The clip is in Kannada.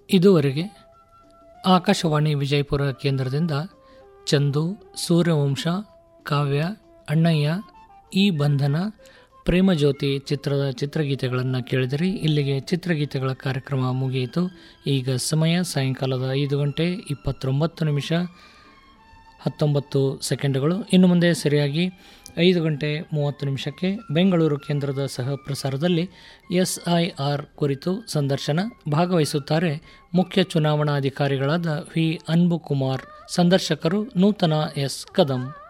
ಇದುವರೆಗೆ ಆಕಾಶವಾಣಿ ವಿಜಯಪುರ ಕೇಂದ್ರದಿಂದ ಚಂದು ಸೂರ್ಯವಂಶ ಕಾವ್ಯ ಅಣ್ಣಯ್ಯ ಈ ಬಂಧನ ಪ್ರೇಮಜ್ಯೋತಿ ಚಿತ್ರದ ಚಿತ್ರಗೀತೆಗಳನ್ನು ಕೇಳಿದಿರಿ ಇಲ್ಲಿಗೆ ಚಿತ್ರಗೀತೆಗಳ ಕಾರ್ಯಕ್ರಮ ಮುಗಿಯಿತು ಈಗ ಸಮಯ ಸಾಯಂಕಾಲದ ಐದು ಗಂಟೆ ಇಪ್ಪತ್ತೊಂಬತ್ತು ನಿಮಿಷ ಹತ್ತೊಂಬತ್ತು ಸೆಕೆಂಡುಗಳು ಇನ್ನು ಮುಂದೆ ಸರಿಯಾಗಿ ಐದು ಗಂಟೆ ಮೂವತ್ತು ನಿಮಿಷಕ್ಕೆ ಬೆಂಗಳೂರು ಕೇಂದ್ರದ ಸಹ ಪ್ರಸಾರದಲ್ಲಿ ಎಸ್ ಐ ಆರ್ ಕುರಿತು ಸಂದರ್ಶನ ಭಾಗವಹಿಸುತ್ತಾರೆ ಮುಖ್ಯ ಚುನಾವಣಾಧಿಕಾರಿಗಳಾದ ವಿ ಅನ್ಬು ಕುಮಾರ್ ಸಂದರ್ಶಕರು ನೂತನ ಎಸ್ ಕದಂ